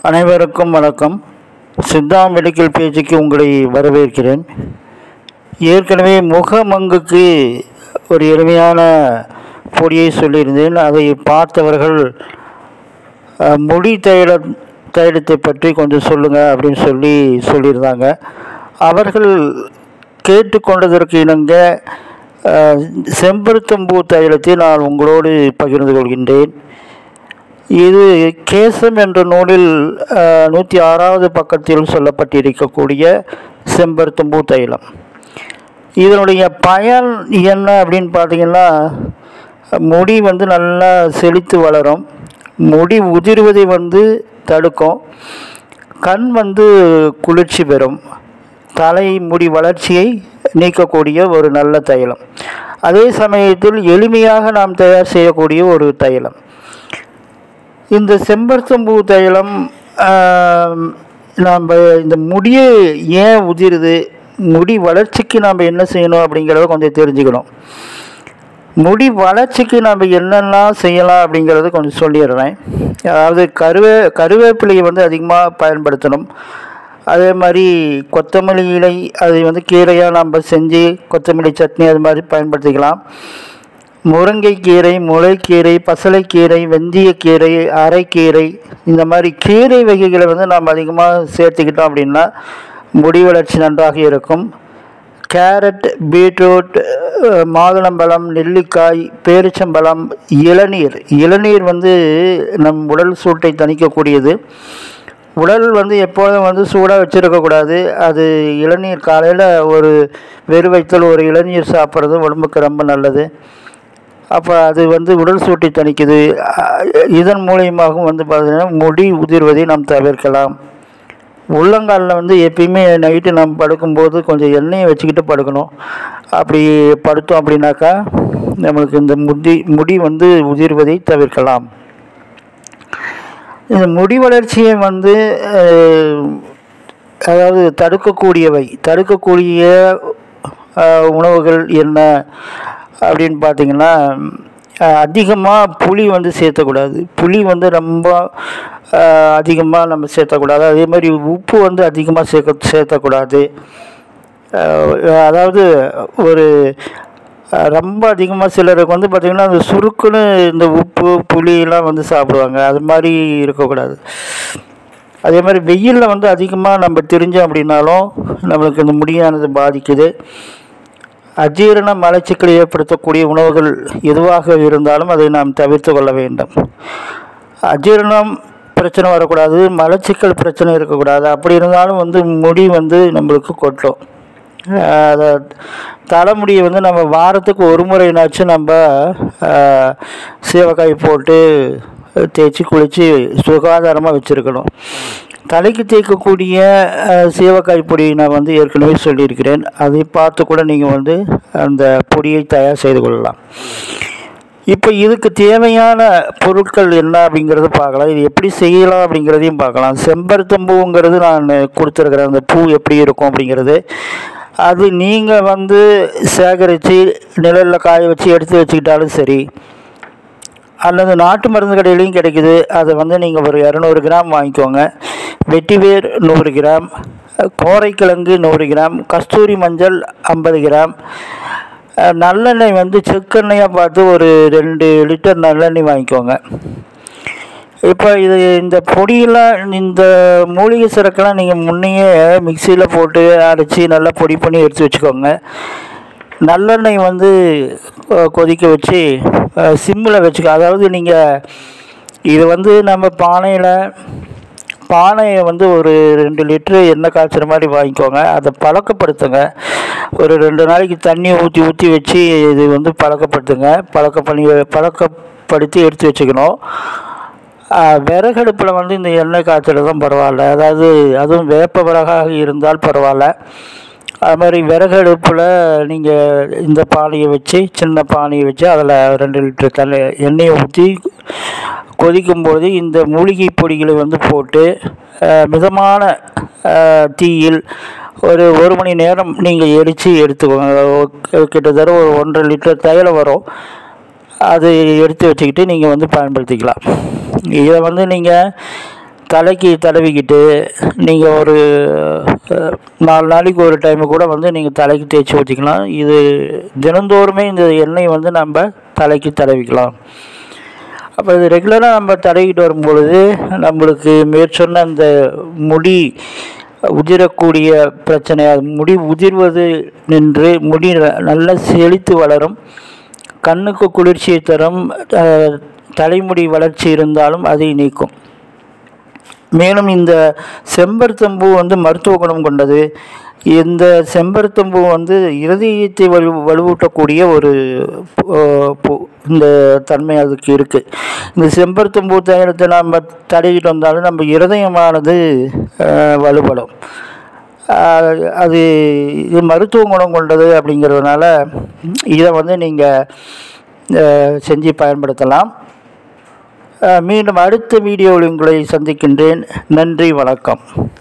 அனைவருக்கும் வணக்கம் சித்தா மெடிக்கல் பேஜுக்கு உங்களை வரவேற்கிறேன் ஏற்கனவே முகமங்குக்கு ஒரு எளிமையான பொடியை சொல்லியிருந்தேன் அதை பார்த்தவர்கள் அஹ், முடி தைல தைலத்தை பற்றி கொஞ்சம் சொல்லுங்கள் அப்படின்னு சொல்லி சொல்லியிருந்தாங்க அவர்கள் கேட்டுக்கொண்டதற்கு இணங்க அஹ், செம்பருத்தம்பூ தைலத்தை நான் உங்களோடு பகிர்ந்து கொள்கின்றேன் இது கேசம் என்ற நூலில் அஹ், நூற்றி ஆறாவது பக்கத்தில் சொல்லப்பட்டிருக்கக்கூடிய செம்பருத்தம்பூ தைலம் இதனுடைய பயன் என்ன அப்படின்னு பார்த்தீங்கன்னா முடி வந்து நல்லா செழித்து வளரும் முடி உதிர்வதை வந்து தடுக்கும் கண் வந்து குளிர்ச்சி பெறும் தலை முடி வளர்ச்சியை நீக்கக்கூடிய ஒரு நல்ல தைலம் அதே சமயத்தில் எளிமையாக நாம் தயார் செய்யக்கூடிய ஒரு தைலம் இந்த செம்பருத்தம்பூ தைலம் நாம் இந்த முடியை ஏன் உதிருது முடி வளர்ச்சிக்கு நாம் என்ன செய்யணும் அப்படிங்கிறத கொஞ்சம் தெரிஞ்சுக்கணும் முடி வளர்ச்சிக்கு நாம் என்னெல்லாம் செய்யலாம் அப்படிங்கிறத கொஞ்சம் சொல்லிடுறேன் அதாவது கருவே கருவேப்பிலையை வந்து அதிகமாக பயன்படுத்தணும் அதே மாதிரி கொத்தமல்லி இலை அதை வந்து கீரையாக நம்ம செஞ்சு கொத்தமல்லி சட்னி அது மாதிரி பயன்படுத்திக்கலாம் முருங்கைக்கீரை முளைக்கீரை பசலைக்கீரை வெந்தயக்கீரை அரைக்கீரை இந்த மாதிரி கீரை வகைகளை வந்து நாம் அதிகமாக சேர்த்துக்கிட்டோம் அப்படின்னா முடி வளர்ச்சி நன்றாக இருக்கும் கேரட் பீட்ரூட் அஹ், மாதுளம்பழம் நெல்லிக்காய் பேரிச்சம்பழம் இளநீர் இளநீர் வந்து நம் உடல் சூட்டை தணிக்கக்கூடியது உடல் வந்து எப்போதும் வந்து சூடாக வச்சுருக்கக்கூடாது அது இளநீர் காலையில் ஒரு வெறு வயிற்றில் ஒரு இளநீர் சாப்பிட்றது உடம்புக்கு ரொம்ப நல்லது அப்போ அது வந்து உடல் சூட்டை தணிக்குது அஹ், இதன் மூலியமாகவும் வந்து பார்த்தீங்கன்னா முடி உதிர்வதை நாம் தவிர்க்கலாம் உள்ளங்காலில் வந்து எப்பயுமே நைட்டு நம்ம படுக்கும்போது கொஞ்சம் எண்ணெயை வச்சுக்கிட்டு படுக்கணும் அப்படி படுத்தோம் அப்படின்னாக்கா நம்மளுக்கு இந்த முடி முடி வந்து உதிர்வதை தவிர்க்கலாம் இந்த முடி வளர்ச்சியை வந்து அஹ், அதாவது தடுக்கக்கூடியவை தடுக்கக்கூடிய அஹ், உணவுகள் என்ன அப்படின்னு பார்த்தீங்கன்னா அதிகமாக புளி வந்து சேர்த்தக்கூடாது புளி வந்து ரொம்ப அதிகமாக நம்ம சேர்த்தக்கூடாது அதே மாதிரி உப்பு வந்து அதிகமாக சேர்க்க சேர்த்தக்கூடாது அஹ், அதாவது ஒரு அஹ், ரொம்ப அதிகமாக சிலருக்கு வந்து பார்த்திங்கன்னா அந்த சுருக்குன்னு இந்த உப்பு புளியெல்லாம் வந்து சாப்பிடுவாங்க அது மாதிரி இருக்கக்கூடாது அதே மாதிரி வெயிலில் வந்து அதிகமாக நம்ம தெரிஞ்சோம் அப்படின்னாலும் நம்மளுக்கு இந்த முடியானது பாதிக்குது அஜீரண மலச்சிக்கலை ஏற்படுத்தக்கூடிய உணவுகள் எதுவாக இருந்தாலும் அதை நாம் தவிர்த்து கொள்ள வேண்டும் அஜீரணம் பிரச்சனை வரக்கூடாது மலச்சிக்கல் பிரச்சனை இருக்கக்கூடாது அப்படி இருந்தாலும் வந்து முடி வந்து நம்மளுக்கு கொட்டும் அஹ் அதை தலைமுடியை வந்து நம்ம வாரத்துக்கு ஒரு முறைனாச்சும் நம்ம அஹ், சீவக்காய் போட்டு தேய்ச்சி குளித்து சுகாதாரமாக வச்சுருக்கணும் தலைக்கு தேய்க்கக்கூடிய அஹ், சீவக்காய் பொடியை நான் வந்து ஏற்கனவே சொல்லியிருக்கிறேன் அதை பார்த்து கூட நீங்கள் வந்து அந்த பொடியை தயார் செய்து கொள்ளலாம் இப்போ இதுக்கு தேவையான பொருட்கள் என்ன அப்படிங்கிறத பார்க்கலாம் இது எப்படி செய்யலாம் அப்படிங்கிறதையும் பார்க்கலாம் செம்பருத்தம்பூங்கிறது நான் கொடுத்துருக்குறேன் அந்த பூ எப்படி இருக்கும் அப்படிங்கிறது அது நீங்கள் வந்து சேகரித்து நிழலில் காய வச்சு எடுத்து வச்சுக்கிட்டாலும் சரி அல்லது நாட்டு மருந்து கடையிலையும் கிடைக்குது அதை வந்து நீங்கள் ஒரு இரநூறு கிராம் வாங்கிக்கோங்க வெட்டிவேர் நூறு கிராம் கோரைக்கிழங்கு நூறு கிராம் கஸ்தூரி மஞ்சள் ஐம்பது கிராம் அஹ், நல்லெண்ணெய் வந்து செக்கெண்ணெயாக பார்த்து ஒரு ரெண்டு லிட்டர் நல்லெண்ணெய் வாங்கிக்கோங்க இப்போ இது இந்த பொடியெல்லாம் இந்த மூலிகை சரக்கெல்லாம் நீங்கள் முன்னையே மிக்சியில் போட்டு அரைச்சி நல்லா பொடி பண்ணி எடுத்து வச்சுக்கோங்க நல்லெண்ணெய் வந்து அஹ், கொதிக்க வச்சு சிம்மில் வச்சுக்க அதாவது நீங்கள் இது வந்து நம்ம பானையில் பானையை வந்து ஒரு ரெண்டு லிட்ரு எண்ணெய் காய்ச்சுற மாதிரி வாங்கிக்கோங்க அதை பழக்கப்படுத்துங்க ஒரு ரெண்டு நாளைக்கு தண்ணி ஊற்றி ஊற்றி வச்சு இது வந்து பழக்கப்படுத்துங்க பழக்க பண்ணி பழக்கப்படுத்தி எடுத்து வச்சுக்கணும் ஆஹ், விறகடுப்பில் வந்து இந்த எண்ணெய் காய்ச்சல் தான் பரவாயில்ல அதாவது அதுவும் வேப்ப விறகாக இருந்தால் பரவாயில்ல அது மாதிரி விறகு அடுப்பில் நீங்கள் இந்த பானையை வச்சு சின்ன பானையை வச்சு அதில் ரெண்டு லிட்டர் தண்ணி எண்ணெயை ஊற்றி கொதிக்கும்போது இந்த மூலிகை பொடிகளை வந்து போட்டு அஹ், மிதமான அஹ், தீயில் ஒரு ஒரு மணி நேரம் நீங்கள் எரித்து எடுத்துக்கோங்க ஒ- கிட்டத்தட்ட ஒரு ஒன்றரை லிட்டர் தைலம் வரும் அது எடுத்து வச்சுக்கிட்டு நீங்கள் வந்து பயன்படுத்திக்கலாம் இதை வந்து நீங்கள் தலைக்கு தடவிக்கிட்டு நீங்கள் ஒரு அஹ், நாலு நாளைக்கு ஒரு டைமு கூட வந்து நீங்கள் தலைக்கு தேய்ச்சி ஊற்றிக்கலாம் இது தினந்தோறுமே இந்த எண்ணெய் வந்து நம்ம தலைக்கு தடவிக்கலாம் அப்போ இது ரெகுலராக நம்ம தடவிக்கிட்டு வரும்பொழுது நம்மளுக்கு மேற்சொன்ன அந்த முடி உதிரக்கூடிய பிரச்சனை அது முடி உதிர்வது நின்று முடி ந- நல்லா செழித்து வளரும் கண்ணுக்கு குளிர்ச்சியை தரும் அஹ், தலைமுடி வளர்ச்சி இருந்தாலும் அதை நீக்கும் மேலும் இந்த செம்பருத்தம்பூ வந்து மருத்துவ குணம் கொண்டது இந்த செம்பருத்தம்பூ வந்து இருதயத்தை வலு வலுவூட்டக்கூடிய ஒரு பூ- பூ- இந்த தன்மை அதுக்கு இருக்குது இந்த செம்பருத்தம்பூ தைலத்தை நம்ம தடவிட்டு வந்தாலும் நம்ம இருதயமானது அஹ், வலுப்படும் அஹ், அது இது மருத்துவ குணம் கொண்டது அப்படிங்கிறதுனால இதை வந்து நீங்கள் செஞ்சு பயன்படுத்தலாம் அஹ் மீண்டும் அடுத்த வீடியோவில் உங்களை சந்திக்கின்றேன் நன்றி வணக்கம்